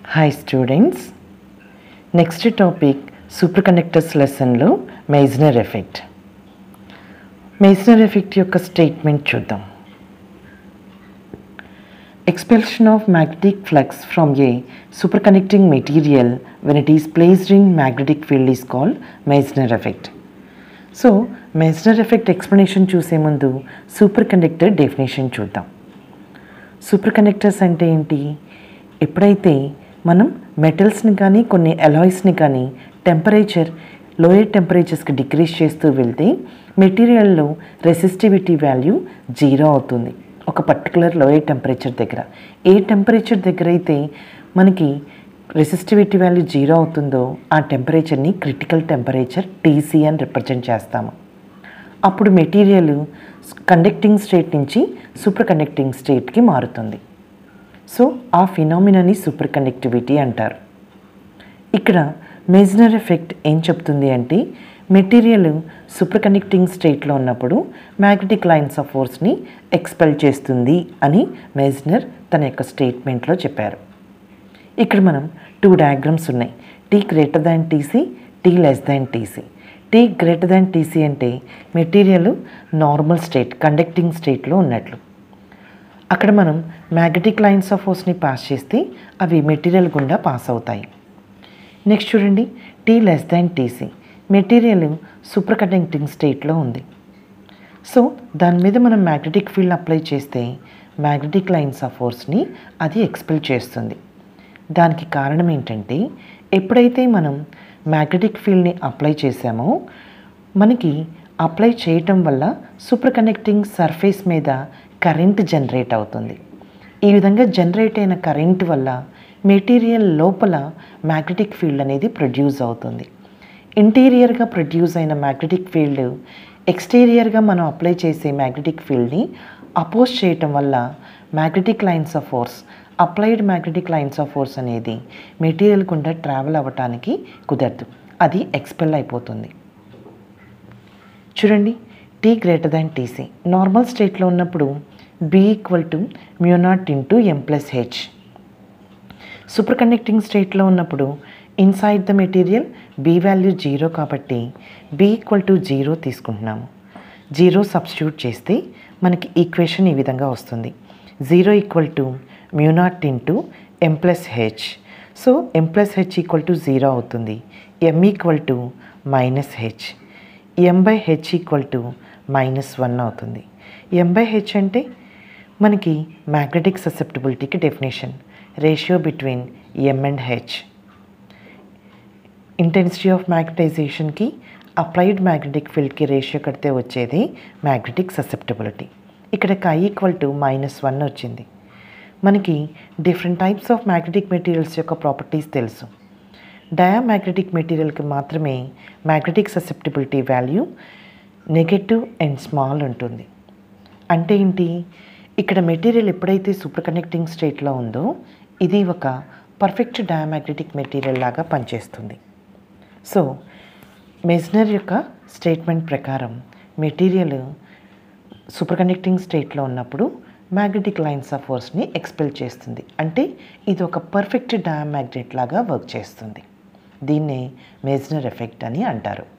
hi students next topic superconductors లెసన్లో Meissner effect Meissner effect యొక్క statement చూద్దాం expulsion of magnetic flux from a superconducting material when it is placed in magnetic field is called Meissner effect so Meissner effect explanation చూసే ముందు superconductor definition చూద్దాం superconductors అంటే ఏంటి ఎప్పుడైతే మనం మెటల్స్ని కానీ కొన్ని అలాయిస్ని కానీ టెంపరేచర్ లోయర్ టెంపరేచర్స్కి డిక్రీజ్ చేస్తూ వెళ్తే మెటీరియల్లో రెసిస్టివిటీ వాల్యూ జీరో అవుతుంది ఒక పర్టికులర్ లోయర్ టెంపరేచర్ దగ్గర ఏ టెంపరేచర్ దగ్గర అయితే మనకి రెసిస్టివిటీ వాల్యూ జీరో అవుతుందో ఆ టెంపరేచర్ని క్రిటికల్ టెంపరేచర్ టీసీ అని రిప్రజెంట్ చేస్తాము అప్పుడు మెటీరియల్ కండక్టింగ్ స్టేట్ నుంచి సూపర్ కండక్టింగ్ స్టేట్కి మారుతుంది సో ఆ ఫినామినాని సూపర్ కండక్టివిటీ అంటారు ఇక్కడ మెజ్నర్ ఎఫెక్ట్ ఏం చెప్తుంది అంటే మెటీరియల్ సూపర్ కండక్టింగ్ స్టేట్లో ఉన్నప్పుడు మ్యాగ్నెటిక్ లైన్స్ ఆఫ్ ఫోర్స్ని ఎక్స్పెల్ చేస్తుంది అని మెజ్నర్ తన యొక్క స్టేట్మెంట్లో చెప్పారు ఇక్కడ మనం టూ డయాగ్రామ్స్ ఉన్నాయి T greater than TC T less than TC T greater than TC అంటే మెటీరియల్ నార్మల్ స్టేట్ కండక్టింగ్ స్టేట్లో ఉన్నట్లు అక్కడ మనం మ్యాగ్నెటిక్ లైన్స్ ఆఫ్ ఫోర్స్ని పాస్ చేస్తే అవి మెటీరియల్ గుండా పాస్ అవుతాయి నెక్స్ట్ చూడండి T less than TC material superconducting స్టేట్లో ఉంది సో దాని మీద మనం మ్యాగ్నెటిక్ ఫీల్డ్ అప్లై చేస్తే మ్యాగ్నెటిక్ లైన్స్ ఆఫ్ ఫోర్స్ని అది ఎక్స్పెల్ చేస్తుంది దానికి కారణం ఏంటంటే ఎప్పుడైతే మనం మ్యాగ్నెటిక్ ఫీల్డ్ని అప్లై చేసామో మనకి అప్లై చేయటం వల్ల సూపర్ కనెక్టింగ్ సర్ఫేస్ మీద కరెంట్ జనరేట్ అవుతుంది ఈ విధంగా జనరేట్ అయిన కరెంట్ వల్ల మెటీరియల్ లోపల మ్యాగ్నెటిక్ ఫీల్డ్ అనేది ప్రొడ్యూస్ అవుతుంది ఇంటీరియర్గా ప్రొడ్యూస్ అయిన మ్యాగ్నెటిక్ ఫీల్డ్ ఎక్స్టీరియర్గా మనం అప్లై చేసే మ్యాగ్నెటిక్ ఫీల్డ్ని అపోజ్ చేయటం వల్ల magnetic lines of force applied magnetic lines of force అనేది మెటీరియల్ గుండా ట్రావెల్ అవ్వటానికి కుదరదు అది ఎక్స్పెల్ అయిపోతుంది చూడండి T greater than TC normal స్టేట్లో ఉన్నప్పుడు B equal to mu naught into M plus H superconducting స్టేట్లో ఉన్నప్పుడు inside the material B value zero కాబట్టి బి ఈక్వల్ టు జీరో తీసుకుంటున్నాము జీరో సబ్స్టిట్యూట్ చేస్తే మనకి ఈక్వేషన్ ఈ విధంగా వస్తుంది zero equal to mu naught into M plus H so M plus H equal to zero అవుతుంది M equal to minus H M by H equal to minus one అవుతుంది M by H అంటే మనకి magnetic ససెప్టబిలిటీకి definition ratio between M and H intensity of మ్యాగ్నటైజేషన్కి applied magnetic ఫీల్డ్కి ratio కడితే వచ్చేది magnetic susceptibility ఇక్కడ కై ఈక్వల్ టు మైనస్ వన్ వచ్చింది మనకి different types of magnetic materials యొక్క ప్రాపర్టీస్ తెలుసు డయామ్యాగ్నెటిక్ మెటీరియల్కి మాత్రమే magnetic susceptibility value negative and small ఉంటుంది అంటే ఏంటి ఇక్కడ మెటీరియల్ ఎప్పుడైతే సూపర్ కనెక్టింగ్ స్టేట్లో ఉందో ఇది ఒక పర్ఫెక్ట్ డయామ్యాగ్నెటిక్ మెటీరియల్ లాగా పనిచేస్తుంది సో మెజ్నర్ యొక్క స్టేట్మెంట్ ప్రకారం మెటీరియల్ సూపర్ కండక్టింగ్ స్టేట్లో ఉన్నప్పుడు మ్యాగ్నెటిక్ లైన్స్ ఆఫ్ ఫోర్స్ని ఎక్స్పెల్ చేస్తుంది అంటే ఇది ఒక పర్ఫెక్ట్ డయామ్యాగ్నెట్ లాగా వర్క్ చేస్తుంది దీన్నే మెజ్నర్ ఎఫెక్ట్ అని అంటారు